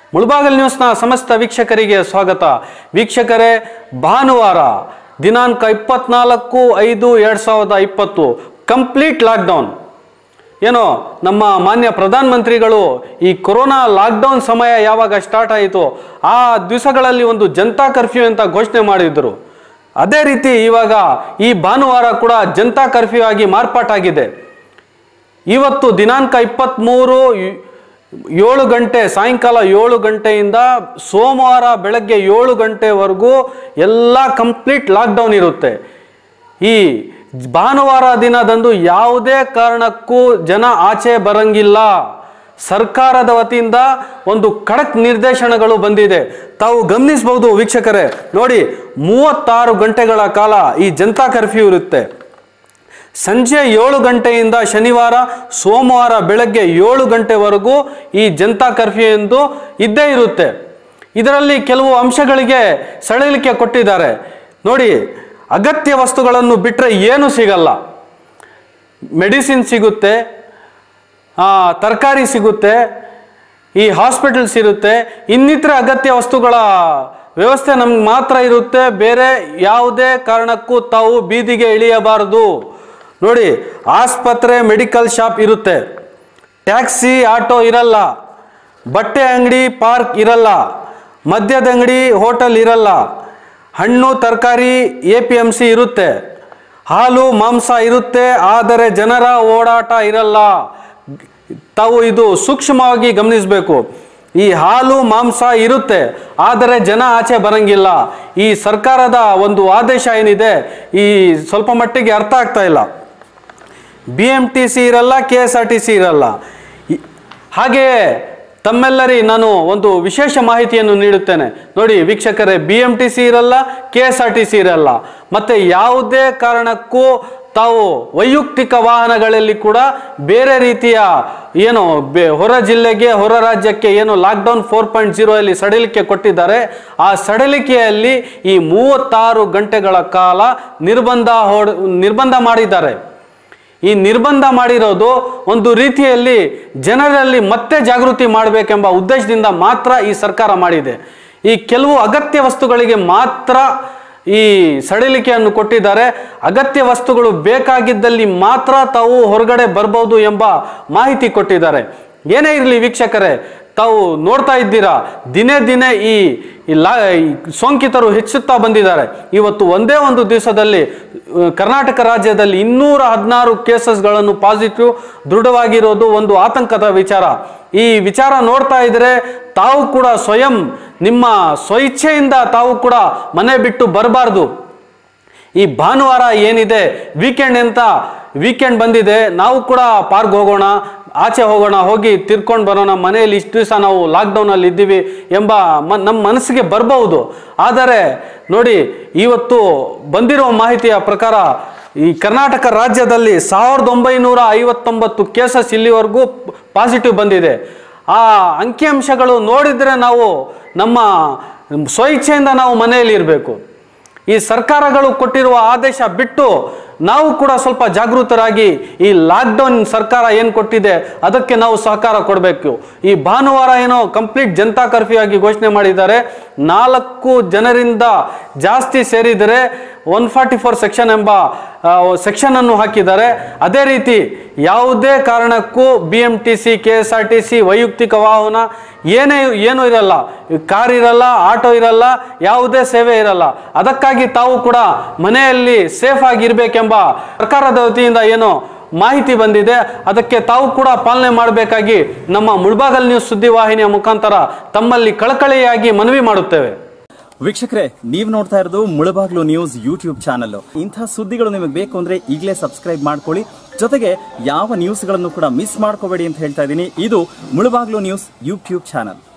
ಮುಳಬಾಗಲ್ ನ್ಯೂಸ್ನ ಸಮಸ್ತ ವೀಕ್ಷಕರಿಗೆ ಸ್ವಾಗತ ವೀಕ್ಷಕರೇ ಭಾನುವಾರ ದಿನಾಂಕ ಇಪ್ಪತ್ನಾಲ್ಕು ಐದು ಎರಡು ಸಾವಿರದ ಇಪ್ಪತ್ತು ಕಂಪ್ಲೀಟ್ ಲಾಕ್ಡೌನ್ ಏನೋ ನಮ್ಮ ಮಾನ್ಯ ಪ್ರಧಾನಮಂತ್ರಿಗಳು ಈ ಕೊರೋನಾ ಲಾಕ್ಡೌನ್ ಸಮಯ ಯಾವಾಗ ಸ್ಟಾರ್ಟ್ ಆಯಿತು ಆ ದಿವಸಗಳಲ್ಲಿ ಒಂದು ಜನತಾ ಕರ್ಫ್ಯೂ ಅಂತ ಘೋಷಣೆ ಮಾಡಿದ್ರು ಅದೇ ರೀತಿ ಇವಾಗ ಈ ಭಾನುವಾರ ಕೂಡ ಜನತಾ ಕರ್ಫ್ಯೂ ಆಗಿ ಮಾರ್ಪಾಟಾಗಿದೆ ಇವತ್ತು ದಿನಾಂಕ ಇಪ್ಪತ್ತ್ಮೂರು ಏಳು ಗಂಟೆ ಸಾಯಂಕಾಲ ಏಳು ಗಂಟೆಯಿಂದ ಸೋಮವಾರ ಬೆಳಗ್ಗೆ ಏಳು ಗಂಟೆವರೆಗೂ ಎಲ್ಲ ಕಂಪ್ಲೀಟ್ ಲಾಕ್ಡೌನ್ ಇರುತ್ತೆ ಈ ಭಾನುವಾರ ದಿನದಂದು ಯಾವುದೇ ಕಾರಣಕ್ಕೂ ಜನ ಆಚೆ ಬರಂಗಿಲ್ಲ ಸರ್ಕಾರದ ವತಿಯಿಂದ ಒಂದು ಖಡಕ್ ನಿರ್ದೇಶನಗಳು ಬಂದಿದೆ ತಾವು ಗಮನಿಸಬಹುದು ವೀಕ್ಷಕರೇ ನೋಡಿ ಮೂವತ್ತಾರು ಗಂಟೆಗಳ ಕಾಲ ಈ ಜನತಾ ಕರ್ಫ್ಯೂ ಇರುತ್ತೆ ಸಂಜೆ ಏಳು ಗಂಟೆಯಿಂದ ಶನಿವಾರ ಸೋಮವಾರ ಬೆಳಗ್ಗೆ ಏಳು ಗಂಟೆವರೆಗೂ ಈ ಜನತಾ ಕರ್ಫ್ಯೂ ಎಂದು ಇದ್ದೇ ಇರುತ್ತೆ ಇದರಲ್ಲಿ ಕೆಲವು ಅಂಶಗಳಿಗೆ ಸಡಿಲಿಕೆ ಕೊಟ್ಟಿದ್ದಾರೆ ನೋಡಿ ಅಗತ್ಯ ವಸ್ತುಗಳನ್ನು ಬಿಟ್ಟರೆ ಏನು ಸಿಗಲ್ಲ ಮೆಡಿಸಿನ್ ಸಿಗುತ್ತೆ ತರಕಾರಿ ಸಿಗುತ್ತೆ ಈ ಹಾಸ್ಪಿಟಲ್ಸ್ ಇರುತ್ತೆ ಇನ್ನಿತರ ಅಗತ್ಯ ವಸ್ತುಗಳ ವ್ಯವಸ್ಥೆ ನಮ್ಗೆ ಮಾತ್ರ ಇರುತ್ತೆ ಬೇರೆ ಯಾವುದೇ ಕಾರಣಕ್ಕೂ ತಾವು ಬೀದಿಗೆ ಇಳಿಯಬಾರದು ನೋಡಿ ಆಸ್ಪತ್ರೆ ಮೆಡಿಕಲ್ ಶಾಪ್ ಇರುತ್ತೆ ಟ್ಯಾಕ್ಸಿ ಆಟೋ ಇರಲ್ಲ ಬಟ್ಟೆ ಅಂಗಡಿ ಪಾರ್ಕ್ ಇರಲ್ಲ ಮದ್ಯದ ಅಂಗಡಿ ಹೋಟೆಲ್ ಇರಲ್ಲ ಹಣ್ಣು ತರಕಾರಿ ಎ ಪಿ ಎಮ್ ಸಿ ಇರುತ್ತೆ ಹಾಲು ಮಾಂಸ ಇರುತ್ತೆ ಆದರೆ ಜನರ ಓಡಾಟ ಇರಲ್ಲ ತಾವು ಇದು ಸೂಕ್ಷ್ಮವಾಗಿ ಗಮನಿಸಬೇಕು ಈ ಹಾಲು ಮಾಂಸ ಇರುತ್ತೆ ಆದರೆ ಜನ ಆಚೆ ಬರಂಗಿಲ್ಲ ಈ ಸರ್ಕಾರದ ಒಂದು ಆದೇಶ ಏನಿದೆ ಈ ಸ್ವಲ್ಪ ಮಟ್ಟಿಗೆ ಅರ್ಥ ಆಗ್ತಾ ಇಲ್ಲ ಬಿ ಎಮ್ ಟಿ ಸಿ ಇರಲ್ಲ K S R T C ಇರಲ್ಲ ಇ- ಹಾಗೆಯೇ ತಮ್ಮೆಲ್ಲರಿ ನಾನು ಒಂದು ವಿಶೇಷ ಮಾಹಿತಿಯನ್ನು ನೀಡುತ್ತೇನೆ ನೋಡಿ ವೀಕ್ಷಕರೇ ಬಿ ಎಮ್ ಟಿ ಸಿ ಇರಲ್ಲ K S R T C ಇರಲ್ಲ ಮತ್ತು ಯಾವುದೇ ಕಾರಣಕ್ಕೂ ತಾವು ವೈಯಕ್ತಿಕ ವಾಹನಗಳಲ್ಲಿ ಕೂಡ ಬೇರೆ ರೀತಿಯ ಏನು ಬೆ ಹೊರ ಜಿಲ್ಲೆಗೆ ಹೊರ ರಾಜ್ಯಕ್ಕೆ ಏನು ಲಾಕ್ಡೌನ್ ಫೋರ್ ಪಾಯಿಂಟ್ ಜೀರೋ ಅಲ್ಲಿ ಸಡಿಲಿಕೆ ಕೊಟ್ಟಿದ್ದಾರೆ ಆ ಸಡಿಲಿಕೆಯಲ್ಲಿ ಈ ಮೂವತ್ತಾರು ಗಂಟೆಗಳ ಕಾಲ ನಿರ್ಬಂಧ ಹೊಡ್ ನಿರ್ಬಂಧ ಮಾಡಿದ್ದಾರೆ ಈ ನಿರ್ಬಂಧ ಮಾಡಿರೋದು ಒಂದು ರೀತಿಯಲ್ಲಿ ಜನರಲ್ಲಿ ಮತ್ತೆ ಜಾಗೃತಿ ಮಾಡಬೇಕೆಂಬ ಉದ್ದೇಶದಿಂದ ಮಾತ್ರ ಈ ಸರ್ಕಾರ ಮಾಡಿದೆ ಈ ಕೆಲವು ಅಗತ್ಯ ವಸ್ತುಗಳಿಗೆ ಮಾತ್ರ ಈ ಸಡಿಲಿಕೆಯನ್ನು ಕೊಟ್ಟಿದ್ದಾರೆ ಅಗತ್ಯ ವಸ್ತುಗಳು ಬೇಕಾಗಿದ್ದಲ್ಲಿ ಮಾತ್ರ ತಾವು ಹೊರಗಡೆ ಬರ್ಬೋದು ಎಂಬ ಮಾಹಿತಿ ಕೊಟ್ಟಿದ್ದಾರೆ ಏನೇ ಇರಲಿ ವೀಕ್ಷಕರೇ ತಾವು ನೋಡ್ತಾ ಇದ್ದೀರಾ ದಿನೇ ದಿನೇ ಈ ಈ ಲಾ ಈ ಸೋಂಕಿತರು ಹೆಚ್ಚುತ್ತಾ ಬಂದಿದ್ದಾರೆ ಇವತ್ತು ಒಂದೇ ಒಂದು ದಿವಸದಲ್ಲಿ ಆ, ಕರ್ನಾಟಕ ರಾಜ್ಯದಲ್ಲಿ ಇನ್ನೂರ ಹದಿನಾರು ಕೇಸಸ್ಗಳನ್ನು ಪಾಸಿಟಿವ್ ದೃಢವಾಗಿರೋದು ಒಂದು ಆತಂಕದ ವಿಚಾರ ಈ ವಿಚಾರ ನೋಡ್ತಾ ಇದ್ರೆ ತಾವು ಕೂಡ ಸ್ವಯಂ ನಿಮ್ಮ ಸ್ವಇಚ್ಛೆಯಿಂದ ತಾವು ಕೂಡ ಮನೆ ಬಿಟ್ಟು ಬರಬಾರ್ದು ಈ ಭಾನುವಾರ ಏನಿದೆ ವೀಕೆಂಡ್ ಅಂತ ವೀಕೆಂಡ್ ಬಂದಿದೆ ನಾವು ಕೂಡ ಪಾರ್ಕ್ ಹೋಗೋಣ ಆಚೆ ಹೋಗೋಣ ಹೋಗಿ ತಿರ್ಕೊಂಡು ಬರೋಣ ಮನೆಯಲ್ಲಿ ಇಷ್ಟು ದಿವಸ ನಾವು ಲಾಕ್ಡೌನಲ್ಲಿ ಇದ್ದೀವಿ ಎಂಬ ಮ ನಮ್ಮ ಮನಸ್ಸಿಗೆ ಬರಬಹುದು ಆದರೆ ನೋಡಿ ಇವತ್ತು ಬಂದಿರೋ ಮಾಹಿತಿಯ ಪ್ರಕಾರ ಈ ಕರ್ನಾಟಕ ರಾಜ್ಯದಲ್ಲಿ ಸಾವಿರದ ಒಂಬೈನೂರ ಐವತ್ತೊಂಬತ್ತು ಕೇಸಸ್ ಇಲ್ಲಿವರೆಗೂ ಪಾಸಿಟಿವ್ ಬಂದಿದೆ ಆ ಅಂಕಿಅಂಶಗಳು ನೋಡಿದರೆ ನಾವು ನಮ್ಮ ಸ್ವಇಚ್ಛೆಯಿಂದ ನಾವು ಮನೆಯಲ್ಲಿ ಇರಬೇಕು ಈ ಸರ್ಕಾರಗಳು ಕೊಟ್ಟಿರುವ ಆದೇಶ ಬಿಟ್ಟು ನಾವು ಕೂಡ ಸ್ವಲ್ಪ ಜಾಗೃತರಾಗಿ ಈ ಲಾಕ್ಡೌನ್ ಸರ್ಕಾರ ಏನು ಕೊಟ್ಟಿದೆ ಅದಕ್ಕೆ ನಾವು ಸಹಕಾರ ಕೊಡಬೇಕು ಈ ಭಾನುವಾರ ಏನೋ ಕಂಪ್ಲೀಟ್ ಜನತಾ ಕರ್ಫ್ಯೂ ಆಗಿ ಘೋಷಣೆ ಮಾಡಿದ್ದಾರೆ ನಾಲ್ಕು ಜನರಿಂದ ಜಾಸ್ತಿ ಸೇರಿದರೆ ಒನ್ ಫಾರ್ಟಿ ಫೋರ್ ಸೆಕ್ಷನ್ ಎಂಬ ಸೆಕ್ಷನ್ ಅನ್ನು ಹಾಕಿದ್ದಾರೆ ಅದೇ ರೀತಿ ಯಾವುದೇ ಕಾರಣಕ್ಕೂ B M T C K S R T C ವೈಯಕ್ತಿಕ ವಾಹನ ಏನೇ ಏನೂ ಇರಲ್ಲ ಕಾರ್ ಇರಲ್ಲ ಆಟೋ ಇರಲ್ಲ ಯಾವುದೇ ಸೇವೆ ಇರಲ್ಲ ಅದಕ್ಕಾಗಿ ತಾವು ಕೂಡ ಮನೆಯಲ್ಲಿ ಸೇಫ್ ಆಗಿರ್ಬೇಕೆಂಬ ಸರ್ಕಾರದ ವತಿಯಿಂದ ಏನು ಮಾಹಿತಿ ಬಂದಿದೆ ಅದಕ್ಕೆ ತಾವು ಕೂಡ ಪಾಲನೆ ಮಾಡಬೇಕಾಗಿ ನಮ್ಮ ಮುಳ್ಬಾಗಲ್ ನ್ಯೂಸ್ ಸುದ್ದಿವಾಹಿನಿಯ ಮುಖಾಂತರ ತಮ್ಮಲ್ಲಿ ಕಳಕಳಿಯಾಗಿ ಮನವಿ ಮಾಡುತ್ತೇವೆ ವೀಕ್ಷಕರೇ ನೀವು ನೋಡ್ತಾ ಇರೋದು ಮುಳಬಾಗ್ಲು ನ್ಯೂಸ್ ಯೂಟ್ಯೂಬ್ ಚಾನಲ್ ಇಂಥ ಸುದ್ದಿಗಳು ನಿಮಗೆ ಬೇಕು ಅಂದ್ರೆ ಈಗಲೇ ಸಬ್ಸ್ಕ್ರೈಬ್ ಮಾಡ್ಕೊಳ್ಳಿ ಜೊತೆಗೆ ಯಾವ ನ್ಯೂಸ್ಗಳನ್ನು ಕೂಡ ಮಿಸ್ ಮಾಡ್ಕೋಬೇಡಿ ಅಂತ ಹೇಳ್ತಾ ಇದ್ದೀನಿ ಇದು ಮುಳಬಾಗ್ಲು ನ್ಯೂಸ್ ಯೂಟ್ಯೂಬ್ ಚಾನಲ್